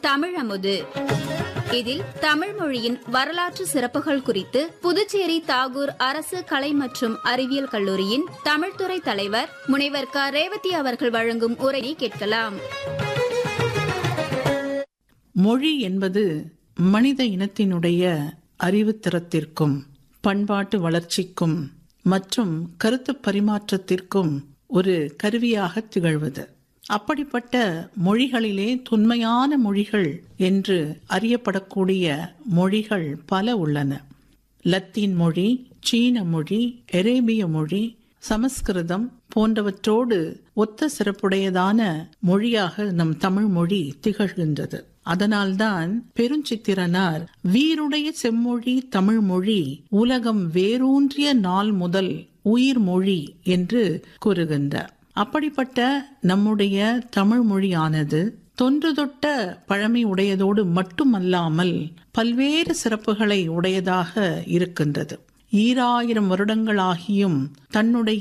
தமிழமுது இதில் தமிழ் மொழியின் வரலாற்று சிறப்புகள் குறித்து புதுச்சேரி தாகூர் அரசு கலை மற்றும் அறிவியல் கல்லூரியின் தமிழ்துறை தலைவர் முனைவர் க ரேவதி அவர்கள் வழங்கும் உரையை கேட்கலாம் மொழி என்பது மனித இனத்தினுடைய அறிவுத்திறத்திற்கும் பண்பாட்டு வளர்ச்சிக்கும் மற்றும் கருத்து பரிமாற்றத்திற்கும் ஒரு கருவியாக திகழ்வது அப்படிப்பட்ட மொழிகளிலே தொன்மையான மொழிகள் என்று அறியப்படக்கூடிய மொழிகள் பல உள்ளன லத்தீன் மொழி சீன மொழி எரேபிய மொழி சமஸ்கிருதம் போன்றவற்றோடு ஒத்த சிறப்புடையதான மொழியாக நம் தமிழ் மொழி திகழ்கின்றது அதனால்தான் பெருஞ்சித்திரனார் வீருடைய செம்மொழி தமிழ் மொழி உலகம் வேரூன்றிய நாள் முதல் உயிர் மொழி என்று கூறுகின்றார் அப்படிப்பட்ட நம்முடைய தமிழ் மொழியானது தொன்று தொட்ட பழமை உடையதோடு மட்டுமல்லாமல் பல்வேறு சிறப்புகளை உடையதாக இருக்கின்றது ஈராயிரம் வருடங்களாகியும் தன்னுடைய